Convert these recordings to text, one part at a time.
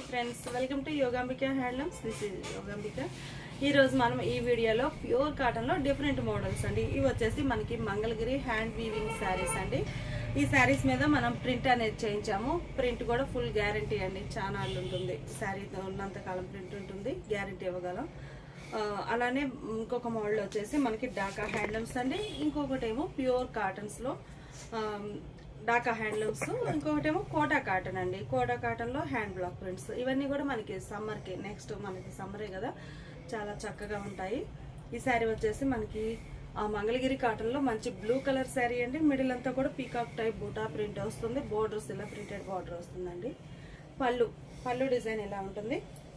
Friends welcome to Yogambika handlooms this is Yogambika ఈ రోజు మనం ఈ వీడియోలో ప్యూర్ కాటన్లో డిఫరెంట్ మోడల్స్ అండి ఇవి వచ్చేసి మనకి మంగళగిరి హ్యాండ్ వీవింగ్ శారీస్ అండి ఈ శారీస్ మీద మనం ప్రింట్ అనేది చేయించాము ప్రింట్ కూడా ఫుల్ గ్యారంటీ అండి చాలా నాళ్ళు ఉంటుంది శారీ ఉన్నంత కాలం ప్రింట్ ఉంటుంది గ్యారంటీ ఇవ్వగలం ఆ, అలానే ఇంకొక మోడల్ వచ్చేసి మనకి డాకా హ్యాండ్లూమ్స్ అండి ఇంకొకటి ఏమో ప్యూర్ కాటన్స్లో డాకా హ్యాండ్లూమ్స్ ఇంకొకటేమో కోటా కాటన్ అండి కోటా కాటన్లో హ్యాండ్ బ్లాక్ ప్రింట్స్ ఇవన్నీ కూడా మనకి సమ్మర్కి నెక్స్ట్ మనకి సమ్మరే కదా చాలా చక్కగా ఉంటాయి ఈ శారీ వచ్చేసి మనకి ఆ మంగళగిరి కాటన్లో మంచి బ్లూ కలర్ శారీ అండి మిడిల్ అంతా కూడా పీకాక్ టైప్ బూటా ప్రింట్ వస్తుంది బోర్డర్స్ ఇలా ప్రింటెడ్ బార్డర్ వస్తుందండి పళ్ళు పళ్ళు డిజైన్ ఇలా ఉంటుంది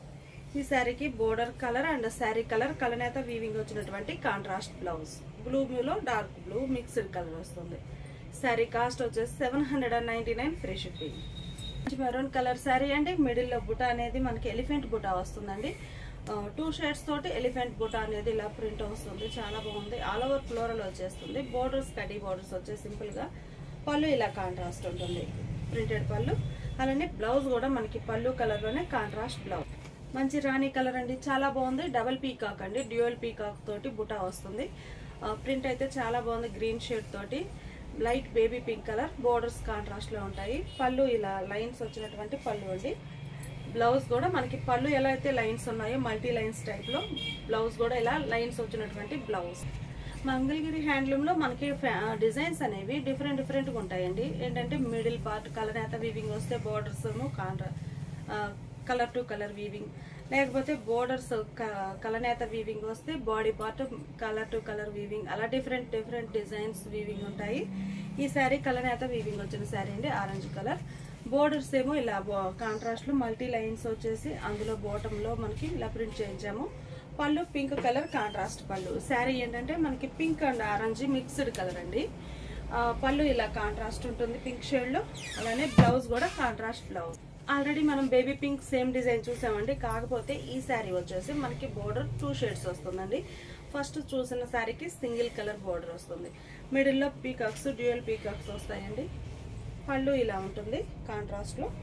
ఈ శారీకి border colour and saree colour కలనేత వీవింగ్ వచ్చినటువంటి కాంట్రాస్ట్ బ్లౌజ్ బ్లూ లో డార్క్ బ్లూ మిక్స్డ్ కలర్ వస్తుంది శారీ కాస్ట్ వచ్చేసి seven hundred and ninety nine free shipping maroon colour saree అండి మిడిల్లో బుటా అనేది మనకి ఎలిఫెంట్ బుటా వస్తుందండి టూ షేడ్స్ తోటి ఎలిఫెంట్ బుటా అనేది ఇలా ప్రింట్ వస్తుంది చాలా బాగుంది ఆల్ ఓవర్ ఫ్లోరల్ వచ్చేస్తుంది బోర్డర్స్ కడీ బోర్డర్స్ వచ్చే సింపుల్ గా పళ్ళు ఇలా కాంట్రాస్ట్ ఉంటుంది ప్రింటెడ్ పళ్ళు అలానే బ్లౌజ్ కూడా మనకి పళ్ళు కలర్ లోనే కాంట్రాస్ట్ బ్లౌజ్ మంచి రాణి కలర్ అండి చాలా బాగుంది డబల్ పీకాక్ అండి డ్యూయల్ పీకాక్ తోటి బుటా వస్తుంది ప్రింట్ అయితే చాలా బాగుంది గ్రీన్ షేడ్ తోటి light baby pink colour borders contrast లో ఉంటాయి పళ్ళు ఇలా లైన్స్ వచ్చినటువంటి పళ్ళు అండి బ్లౌజ్ కూడా మనకి పళ్ళు ఎలా అయితే లైన్స్ ఉన్నాయో మల్టీ లైన్స్ టైప్ లో బ్లౌజ్ కూడా ఇలా లైన్స్ వచ్చినటువంటి బ్లౌజ్ మంగళగిరి హ్యాండ్లూమ్ లో మనకి డిజైన్స్ అనేవి డిఫరెంట్ డిఫరెంట్ గా ఉంటాయండి ఏంటంటే మిడిల్ పార్ట్ కలర్ నేత వీవింగ్ వస్తే borders contrast colour to colour weaving లేకపోతే బోర్డర్స్ కలనేత వీవింగ్ వస్తే body part colour to colour weaving అలా డిఫరెంట్ డిఫరెంట్ డిజైన్స్ వీవింగ్ ఉంటాయి ఈ శారీ కలనేత వీవింగ్ వచ్చిన శారీ అండి ఆరెంజ్ కలర్ బోర్డర్స్ ఏమో ఇలా కాంట్రాస్ట్ లో మల్టీ లైన్స్ వచ్చేసి అందులో బాటమ్ లో మనకి ఇలా ప్రింట్ చేయించాము పళ్ళు పింక్ కలర్ కాంట్రాస్ట్ పళ్ళు శారీ ఏంటంటే మనకి pink and orange mixed colour అండి ఆ, పళ్ళు ఇలా కాంట్రాస్ట్ ఉంటుంది పింక్ షేడ్ లో అలానే బ్లౌజ్ కూడా కాంట్రాస్ట్ బ్లౌజ్ ఆల్రెడీ మనం బేబీ పింక్ సేమ్ డిజైన్ చూసామండి కాకపోతే ఈ శారీ వచ్చేసి మనకి బోర్డర్ టూ షేడ్స్ వస్తుందండి ఫస్ట్ చూసిన శారీకి సింగిల్ కలర్ బోర్డర్ వస్తుంది మిడిల్లో పీకాక్స్ డ్యూయల్ పీకాక్స్ వస్తాయండి పళ్ళు ఇలా ఉంటుంది కాంట్రాస్ట్ లో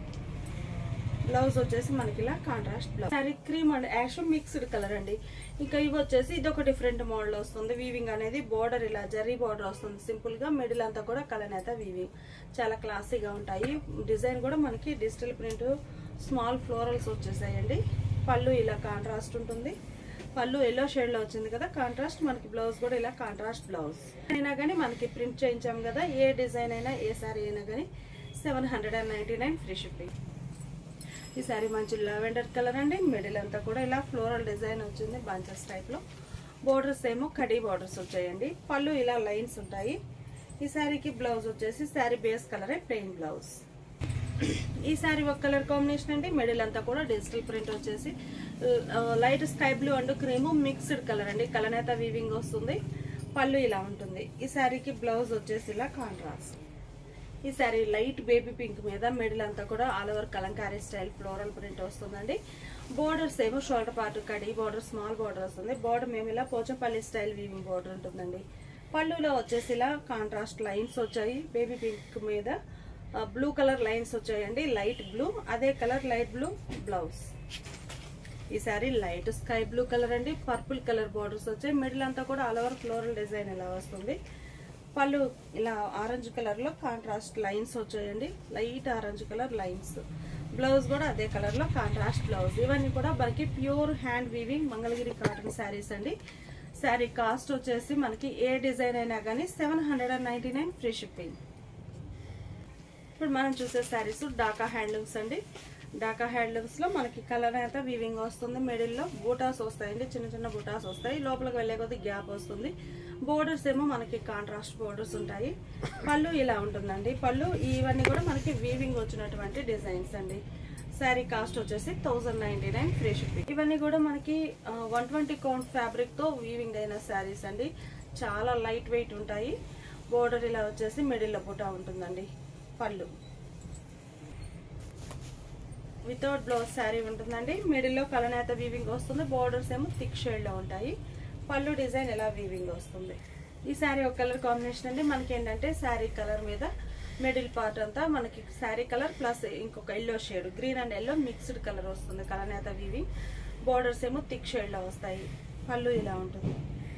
బ్లౌజ్ వచ్చేసి మనకి ఇలా contrast blouse saree cream and ash mixed colour అండి ఇంకా ఇవి వచ్చేసి ఇది ఒక డిఫరెంట్ మోడల్ వస్తుంది వీవింగ్ అనేది బోర్డర్ ఇలా జరీ బోర్డర్ వస్తుంది సింపుల్ గా మిడిల్ అంతా కూడా కలనేత వీవింగ్ చాలా క్లాసీగా ఉంటాయి డిజైన్ కూడా మనకి డిజిటల్ ప్రింట్ స్మాల్ ఫ్లోరల్స్ వచ్చేసాయండి పళ్ళు ఇలా కాంట్రాస్ట్ ఉంటుంది పళ్ళు ఎల్లో షేడ్ లో వచ్చింది కదా కాంట్రాస్ట్ మనకి బ్లౌజ్ కూడా ఇలా కాంట్రాస్ట్ బ్లౌజ్ అయినా కానీ మనకి ప్రింట్ చేయించాం కదా ఏ డిజైన్ అయినా ఏ సారీ అయినా కానీ seven hundred and ninety nine free shipping ఈ సారీ మంచి లావెండర్ కలర్ అండి మిడిల్ అంతా కూడా ఇలా ఫ్లోరల్ డిజైన్ వచ్చింది బంచెస్ టైప్ లో బోర్డర్స్ ఏమో కడీ బోర్డర్స్ వచ్చాయండి పళ్ళు ఇలా లైన్స్ ఉంటాయి ఈ శారీకి బ్లౌజ్ వచ్చేసి శారీ బేస్ కలరే ప్లెయిన్ బ్లౌజ్ ఈ శారీ ఒక కలర్ కాంబినేషన్ అండి మిడిల్ అంతా కూడా డిజిటల్ ప్రింట్ వచ్చేసి light sky blue and cream mixed colour అండి కలనేత వీవింగ్ వస్తుంది పళ్ళు ఇలా ఉంటుంది ఈ శారీకి బ్లౌజ్ వచ్చేసి ఇలా కాంట్రాస్ట్ ఈ శారీ లైట్ బేబీ పింక్ మీద మిడిల్ అంతా కూడా all over Kalamkari style floral print వస్తుందండి బోర్డర్స్ ఏమో షోల్డర్ పార్ట్ కడి బోర్డర్ స్మాల్ బోర్డర్ వస్తుంది బోర్డర్ మేము ఇలా పోచంపల్లి స్టైల్ వీవింగ్ బోర్డర్ ఉంటుందండి పళ్ళులో వచ్చేసి ఇలా కాంట్రాస్ట్ లైన్స్ వచ్చాయి బేబీ పింక్ మీద బ్లూ కలర్ లైన్స్ వచ్చాయండి లైట్ బ్లూ అదే కలర్ లైట్ బ్లూ బ్లౌజ్ ఈ saree light sky blue colour అండి పర్పుల్ కలర్ బార్డర్స్ వచ్చాయి మిడిల్ అంతా కూడా ఆల్ ఓవర్ ఫ్లోరల్ డిజైన్ ఇలా వస్తుంది పళ్ళు ఇలా ఆరెంజ్ కలర్ లో కాంట్రాస్ట్ లైన్స్ వచ్చాయండి light orange colour lines blouse కూడా అదే కలర్ లో కాంట్రాస్ట్ బ్లౌజ్ ఇవన్నీ కూడా మనకి pure hand weaving Mangalagiri cotton sarees అండి శారీ కాస్ట్ వచ్చేసి మనకి ఏ డిజైన్ అయినా కానీ seven hundred and ninety nine free shipping ఇప్పుడు మనం చూసే శారీస్ డాకా హ్యాండ్లూమ్స్ అండి డాకా హ్యాండ్లూమ్స్ లో మనకి కలర్ అయితే వీవింగ్ వస్తుంది మిడిల్ లో బూటాస్ వస్తాయండి చిన్న చిన్న బూటాస్ వస్తాయి లోపలికి వెళ్లే కొద్ది గ్యాప్ వస్తుంది బోర్డర్స్ ఏమో మనకి కాంట్రాస్ట్ బోర్డర్స్ ఉంటాయి పళ్ళు ఇలా ఉంటుందండి పళ్ళు ఇవన్నీ కూడా మనకి వీవింగ్ వచ్చినటువంటి డిజైన్స్ అండి శారీ కాస్ట్ వచ్చేసి thousand ninety nine free shipping ఇవన్నీ కూడా మనకి వన్ ట్వంటీ కౌంట్ ఫ్యాబ్రిక్ తో వీవింగ్ అయిన శారీస్ అండి చాలా లైట్ వెయిట్ ఉంటాయి బోర్డర్ ఇలా వచ్చేసి మిడిల్ లో బుటా ఉంటుందండి పళ్ళు వితౌట్ బ్లౌజ్ శారీ ఉంటుందండి మిడిల్లో కలనేత వీవింగ్ వస్తుంది బోర్డర్స్ ఏమో థిక్ షేడ్ లో ఉంటాయి పళ్ళు డిజైన్ ఎలా వీవింగ్ వస్తుంది ఈ శారీ ఒక కలర్ కాంబినేషన్ అండి మనకి ఏంటంటే శారీ కలర్ మీద మిడిల్ పార్ట్ అంతా మనకి శారీ కలర్ ప్లస్ ఇంకొక yellow shade green and yellow mixed colour వస్తుంది కలనేత వీవింగ్ బోర్డర్స్ ఏమో థిక్ షేడ్లో వస్తాయి పళ్ళు ఇలా ఉంటుంది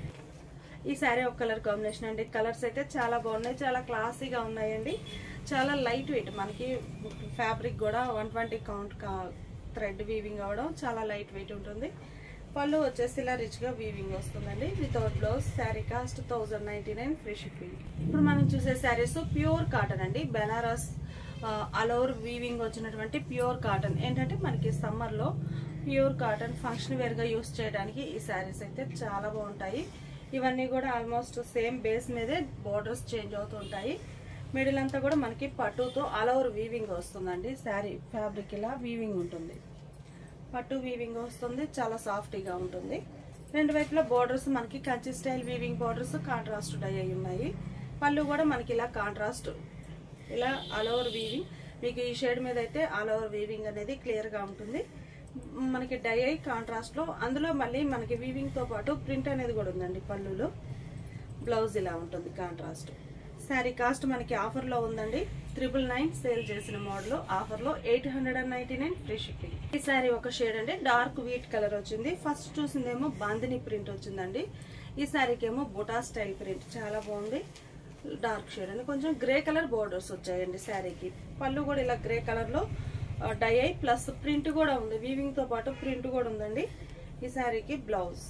ఈ శారీ ఒక కలర్ కాంబినేషన్ అండి కలర్స్ అయితే చాలా బాగున్నాయి చాలా క్లాసీగా ఉన్నాయండి చాలా లైట్ వెయిట్ మనకి ఫ్యాబ్రిక్ కూడా one twenty count thread weaving అవడం చాలా లైట్ వెయిట్ ఉంటుంది పళ్ళు వచ్చేసి ఇలా రిచ్గా వీవింగ్ వస్తుందండి without blouse saree cost thousand ninety nine free shipping ఇప్పుడు మనం చూసే శారీస్ ప్యూర్ కాటన్ అండి బెనారస్ ఆల్ ఓవర్ వీవింగ్ వచ్చినటువంటి ప్యూర్ కాటన్ ఏంటంటే మనకి సమ్మర్లో ప్యూర్ కాటన్ ఫంక్షన్ వేర్గా యూస్ చేయడానికి ఈ శారీస్ అయితే చాలా బాగుంటాయి ఇవన్నీ కూడా ఆల్మోస్ట్ సేమ్ బేస్ మీదే బోర్డర్స్ చేంజ్ అవుతూ ఉంటాయి మిడిల్ అంతా కూడా మనకి పట్టుతో ఆల్ ఓవర్ వీవింగ్ వస్తుందండి శారీ ఫ్యాబ్రిక్ ఇలా వీవింగ్ ఉంటుంది పట్టు వీవింగ్ వస్తుంది చాలా సాఫ్టీగా ఉంటుంది రెండు వైపులా బోర్డర్స్ మనకి Kanchi style weaving borders contrast dye అయి ఉన్నాయి పళ్ళు కూడా మనకి ఇలా కాంట్రాస్ట్ ఇలా ఆల్ ఓవర్ వీవింగ్ మీకు ఈ షేడ్ మీద అయితే ఆల్ ఓవర్ వీవింగ్ అనేది క్లియర్గా ఉంటుంది మనకి డై అయి కాంట్రాస్ట్లో అందులో మళ్ళీ మనకి వీవింగ్తో పాటు ప్రింట్ అనేది కూడా ఉందండి పళ్ళులో బ్లౌజ్ ఇలా ఉంటుంది కాంట్రాస్ట్ శారీ కాస్ట్ మనకి ఆఫర్లో ఉందండి త్రిబుల్ నైన్ సేల్ చేసిన మోడల్ ఆఫర్లో eight hundred and ninety nine free shipping ఈ శారీ ఒక షేడ్ అండి డార్క్ వీట్ కలర్ వచ్చింది ఫస్ట్ చూసిందేమో బాందిని ప్రింట్ వచ్చిందండి ఈ శారీకి ఏమో బుటా స్టైల్ ప్రింట్ చాలా బాగుంది డార్క్ షేడ్ అండి కొంచెం గ్రే కలర్ బోర్డర్స్ వచ్చాయండి శారీకి పళ్ళు కూడా ఇలా గ్రే కలర్లో డై అయి ప్లస్ ప్రింట్ కూడా ఉంది వీవింగ్తో పాటు ప్రింట్ కూడా ఉందండి ఈ శారీకి బ్లౌజ్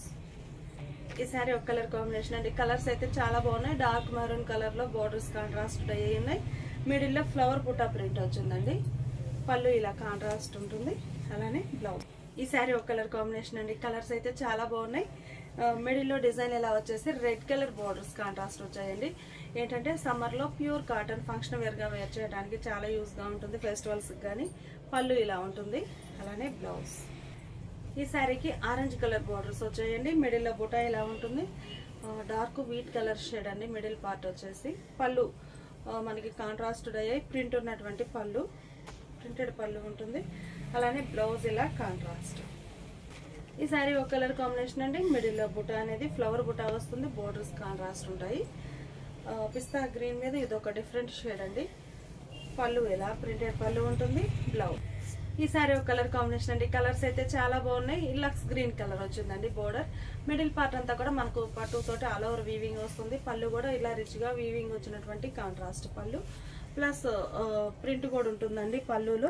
ఈ శారీ ఒక కలర్ కాంబినేషన్ అండి కలర్స్ అయితే చాలా బాగున్నాయి డార్క్ మెరూన్ కలర్ లో బోర్డర్స్ కాంట్రాస్ట్ డై అయి ఉన్నాయి మిడిల్ లో ఫ్లవర్ బుటా ప్రింట్ వచ్చిందండి పళ్ళు ఇలా కాంట్రాస్ట్ ఉంటుంది అలానే బ్లౌజ్ ఈ శారీ ఒక కలర్ కాంబినేషన్ అండి కలర్స్ అయితే చాలా బాగున్నాయి మిడిల్ లో డిజైన్ ఇలా వచ్చేసి రెడ్ కలర్ బోర్డర్స్ కాంట్రాస్ట్ వచ్చాయండి ఏంటంటే సమ్మర్ లో ప్యూర్ కాటన్ ఫంక్షన్ వేర్ గా వేర్ చేయడానికి చాలా యూస్ గా ఉంటుంది ఫెస్టివల్స్ కానీ పళ్ళు ఇలా ఉంటుంది అలానే బ్లౌజ్ ఈ శారీకి ఆరెంజ్ కలర్ బార్డర్స్ వచ్చాయండి మిడిల్ లో బుటా ఇలా ఉంటుంది డార్క్ వీట్ కలర్ షేడ్ అండి మిడిల్ పార్ట్ వచ్చేసి పళ్ళు ఆ, మనకి కాంట్రాస్ట్ అయ్యాయి ప్రింట్ ఉన్నటువంటి పళ్ళు ప్రింటెడ్ పళ్ళు ఉంటుంది అలానే బ్లౌజ్ ఇలా కాంట్రాస్ట్ ఈ శారీ ఒక కలర్ కాంబినేషన్ అండి మిడిల్ లో బుటా అనేది ఫ్లవర్ బుటా వస్తుంది బోర్డర్స్ కాంట్రాస్ట్ ఉంటాయి ఆ, పిస్తా గ్రీన్ మీద ఇది ఒక డిఫరెంట్ షేడ్ అండి పళ్ళు ఇలా ప్రింటెడ్ పళ్ళు ఉంటుంది బ్లౌజ్ ఈ సారీ ఒక కలర్ కాంబినేషన్ అండి కలర్స్ అయితే చాలా బాగున్నాయి లక్స్ గ్రీన్ కలర్ వచ్చిందండి బోర్డర్ మిడిల్ పార్ట్ అంతా కూడా మనకు పట్టు తోటి ఆల్ ఓవర్ వీవింగ్ వస్తుంది పళ్ళు కూడా ఇలా రిచ్ గా వీవింగ్ వచ్చినటువంటి కాంట్రాస్ట్ పళ్ళు ప్లస్ ప్రింట్ కూడా ఉంటుందండి పళ్ళులో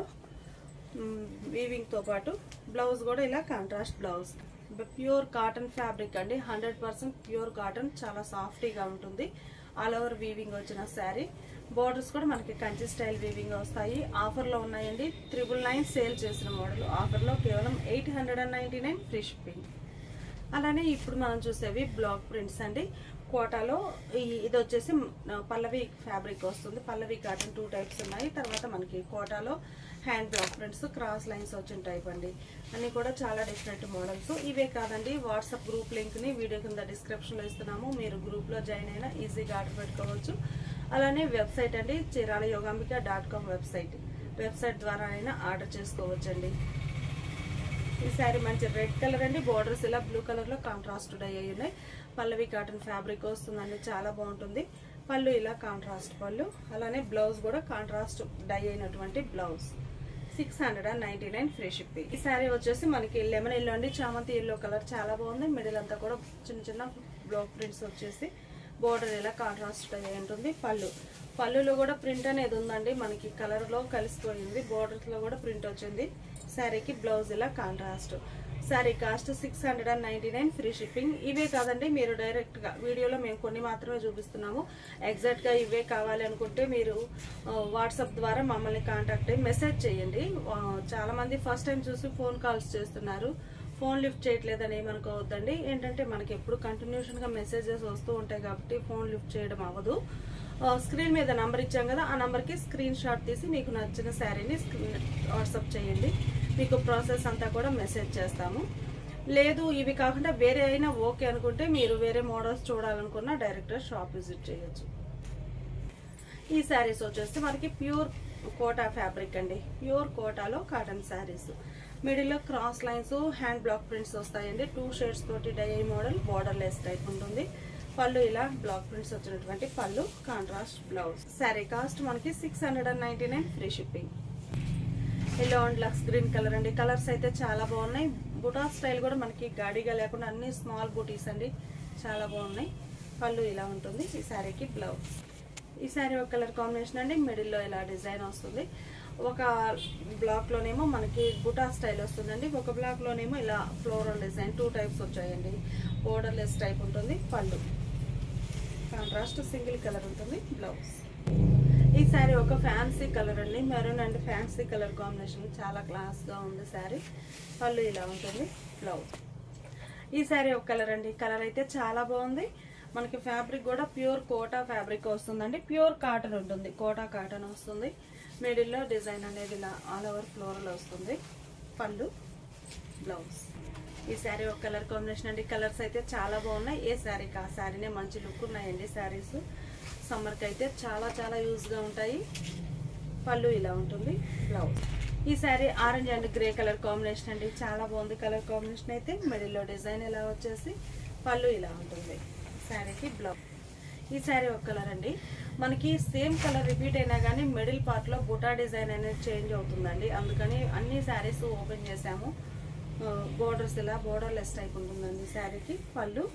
వీవింగ్ తో పాటు బ్లౌజ్ కూడా ఇలా contrast blouse pure cotton fabric అండి హండ్రెడ్ పర్సెంట్ ప్యూర్ కాటన్ చాలా సాఫ్టీగా ఉంటుంది ఆల్ ఓవర్ వీవింగ్ వచ్చిన శారీ బోర్డర్స్ కూడా మనకి కంచి స్టైల్ వీవింగ్ వస్తాయి ఆఫర్లో ఉన్నాయండి త్రిబుల్ నైన్ సేల్ చేసిన మోడల్ ఆఫర్లో కేవలం eight hundred and ninety nine free shipping అలానే ఇప్పుడు మనం చూసేవి బ్లాక్ ప్రింట్స్ అండి కోటాలో ఈ- ఇది వచ్చేసి మ్, పల్లవి ఫ్యాబ్రిక్ వస్తుంది పల్లవి కాటన్ టూ టైప్స్ ఉన్నాయి తర్వాత మనకి కోటాలో hand block prints cross lines వచ్చిన టైప్ అండి అన్ని కూడా చాలా డిఫరెంట్ మోడల్స్ ఇవే కాదండి వాట్సాప్ గ్రూప్ లింక్ ని వీడియో కింద డిస్క్రిప్షన్ లో ఇస్తున్నాము మీరు గ్రూప్ లో జాయిన్ అయినా ఈజీగా ఆర్డర్ పెట్టుకోవచ్చు అలానే వెబ్సైట్ అండి Chirala Yogambika dot com website website ద్వారా అయినా ఆర్డర్ చేసుకోవచ్చండి ఈ శారీ మంచి రెడ్ కలర్ అండి బోర్డర్స్ ఇలా బ్లూ కలర్ లో కాంట్రాస్ట్ డై అయి ఉన్నాయి పల్లవి కాటన్ ఫ్యాబ్రిక్ వస్తుందండి చాలా బాగుంటుంది పళ్ళు ఇలా కాంట్రాస్ట్ పళ్ళు అలానే బ్లౌజ్ కూడా కాంట్రాస్ట్ డై అయినటువంటి blouse six hundred and ninety nine free shipping ఈ శారీ వచ్చేసి మనకి లెమన్ ఎల్లో అండి చామంతి ఎల్లో కలర్ చాలా బాగుంది మిడిల్ అంతా కూడా చిన్న చిన్న బ్లాక్ ప్రింట్స్ వచ్చేసి బోర్డర్ ఇలా కాంట్రాస్ట్ అయ్యి ఉంటుంది పళ్ళు పళ్ళులో కూడా ప్రింట్ అనేది ఉందండి మనకి కలర్ లో కలిసిపోయింది బోర్డర్స్ లో కూడా ప్రింట్ వచ్చింది శారీకి బ్లౌజ్ ఇలా contrast saree cost six hundred and ninety nine free shipping ఇవే కాదండి మీరు డైరెక్ట్ గా వీడియోలో మేము కొన్ని మాత్రమే చూపిస్తున్నాము ఎగ్జాక్ట్ గా ఇవే కావాలి అనుకుంటే మీరు వాట్సాప్ ద్వారా మమ్మల్ని కాంటాక్ట్ అయ్యి మెసేజ్ చేయండి ఆ, చాలా మంది ఫస్ట్ టైం చూసి ఫోన్ కాల్స్ చేస్తున్నారు ఫోన్ లిఫ్ట్ చేయట్లేదని ఏమనుకోవద్దండి ఏంటంటే మనకి ఎప్పుడు కంటిన్యూషన్ గా మెసేజెస్ వస్తూ ఉంటాయి కాబట్టి ఫోన్ లిఫ్ట్ చేయడం అవ్వదు ఆ, స్క్రీన్ మీద నంబర్ ఇచ్చాం కదా ఆ నంబర్కి స్క్రీన్ షాట్ తీసి మీకు నచ్చిన శారీని స్క్రీన్ వాట్సాప్ చేయండి మీకు ప్రాసెస్ అంతా కూడా మెసేజ్ చేస్తాము లేదు ఇవి కాకుండా వేరే అయినా ఓకే అనుకుంటే మీరు వేరే మోడల్స్ చూడాలనుకున్నా డైరెక్ట్గా షాప్ విజిట్ చేయొచ్చు ఈ శారీస్ వచ్చేసి మనకి ప్యూర్ కోటా ఫ్యాబ్రిక్ అండి ప్యూర్ కోటాలో కాటన్ శారీస్ మిడిల్లో cross lines hand block prints వస్తాయండి టూ షేడ్స్ తోటి dye model borderless type ఉంటుంది పళ్ళు ఇలా బ్లాక్ ప్రింట్స్ వచ్చినటువంటి pallu contrast blouse saree cost మనకి six hundred and ninety nine free shipping yellow and lux green colour అండి colours అయితే చాలా బాగున్నాయి బుటా స్టైల్ కూడా మనకి గాడిగా లేకుండా అన్ని స్మాల్ బూటీస్ అండి చాలా బాగున్నాయి పళ్ళు ఇలా ఉంటుంది ఈ శారీకి బ్లౌజ్ ఈ శారీ ఒక కలర్ కాంబినేషన్ అండి మిడిల్లో ఇలా డిజైన్ వస్తుంది ఒక బ్లాక్లోనేమో మనకి బుటా స్టైల్ వస్తుందండి ఒక బ్లాక్లోనేమో ఇలా ఫ్లోరల్ డిజైన్ టూ టైప్స్ వచ్చాయండి బోర్డర్లెస్ టైప్ ఉంటుంది పళ్ళు కాంట్రాస్ట్ సింగిల్ కలర్ ఉంటుంది బ్లౌజ్ ఈ శారీ ఒక ఫ్యాన్సీ కలర్ అండి maroon and fancy colour combination చాలా క్లాస్గా ఉంది శారీ పళ్ళు ఇలా ఉంటుంది బ్లౌజ్ ఈ శారీ ఒక కలర్ అండి కలర్ అయితే చాలా బాగుంది మనకి ఫ్యాబ్రిక్ కూడా ప్యూర్ కోటా ఫ్యాబ్రిక్ వస్తుందండి ప్యూర్ కాటన్ ఉంటుంది కోటా కాటన్ వస్తుంది మిడిల్లో డిజైన్ అనేది ఇలా ఆల్ ఓవర్ ఫ్లోరల్ వస్తుంది పళ్ళు బ్లౌజ్ ఈ శారీ ఒక కలర్ కాంబినేషన్ అండి కలర్స్ అయితే చాలా బాగున్నాయి ఏ శారీకి ఆ శారీనే మంచి లుక్ ఉన్నాయండి శారీస్ సమ్మర్కి అయితే చాలా చాలా యూజ్గా ఉంటాయి పళ్ళు ఇలా ఉంటుంది బ్లౌజ్ ఈ saree orange and grey colour combination అండి చాలా బాగుంది కలర్ కాంబినేషన్ అయితే మిడిల్లో డిజైన్ ఇలా వచ్చేసి పళ్ళు ఇలా ఉంటుంది శారీకి బ్లౌజ్ ఈ శారీ ఒక కలర్ అండి మనకి సేమ్ కలర్ రిపీట్ అయినా కానీ మిడిల్ పార్ట్లో బుటా డిజైన్ అనేది చేంజ్ అవుతుందండి అందుకని అన్ని శారీస్ ఓపెన్ చేసాము బోర్డర్స్ ఇలా బోర్డర్లెస్ టైప్ ఉంటుందండి శారీకి పళ్ళు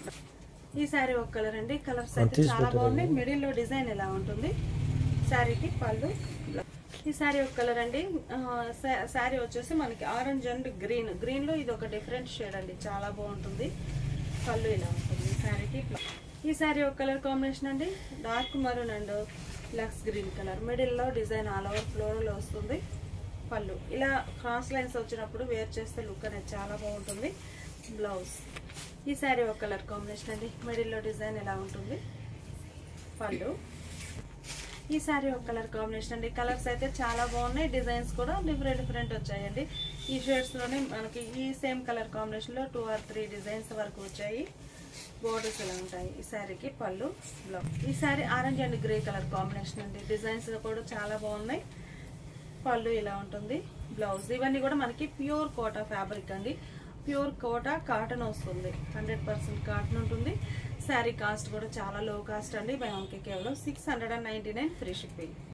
ఈ శారీ ఒక కలర్ అండి కలర్స్ అయితే చాలా బాగుంది మిడిల్ లో డిజైన్ ఎలా ఉంటుంది శారీకి పళ్ళు బ్లౌజ్. ఈ శారీ ఒక కలర్ అండి ఆ, శా- శారీ వచ్చేసి మనకి ఆరెంజ్ అండ్ గ్రీన్ గ్రీన్ లో ఇది ఒక డిఫరెంట్ షేడ్ అండి చాలా బాగుంటుంది పళ్ళు ఇలా ఉంటుంది ఈ శారీకి బ్లౌజ్. ఈ శారీ ఒక కలర్ కాంబినేషన్ అండి dark maroon and lux green colour middle లో డిజైన్ ఆల్ ఓవర్ ఫ్లోరల్ వస్తుంది పళ్ళు ఇలా క్రాస్ లైన్స్ వచ్చినప్పుడు వేర్ చేస్తే లుక్ అనేది చాలా బాగుంటుంది బ్లౌజ్ ఈ శారీ ఒక కలర్ కాంబినేషన్ అండి మిడిల్లో డిజైన్ ఎలా ఉంటుంది పళ్ళు ఈ శారీ ఒక కలర్ కాంబినేషన్ అండి కలర్స్ అయితే చాలా బాగున్నాయి డిజైన్స్ కూడా డిఫరెంట్ డిఫరెంట్ వచ్చాయండి ఈ షేడ్స్లోనే మనకి ఈ సేమ్ కలర్ కాంబినేషన్లో టూ ఆర్ త్రీ డిజైన్స్ వరకు వచ్చాయి బోర్డర్స్ ఇలా ఉంటాయి ఈ శారీకి పళ్ళు బ్లౌజ్ ఈ saree orange and grey colour combination అండి డిజైన్స్ కూడా చాలా బాగున్నాయి పళ్ళు ఇలా ఉంటుంది బ్లౌజ్ ఇవన్నీ కూడా మనకి ప్యూర్ కోటా ఫ్యాబ్రిక్ అండి ప్యూర్ కోటా కాటన్ వస్తుంది హండ్రెడ్ పర్సెంట్ కాటన్ ఉంటుంది శారీ కాస్ట్ కూడా చాలా లో కాస్ట్ అండి మనకి కేవలం six hundred and ninety nine free shipping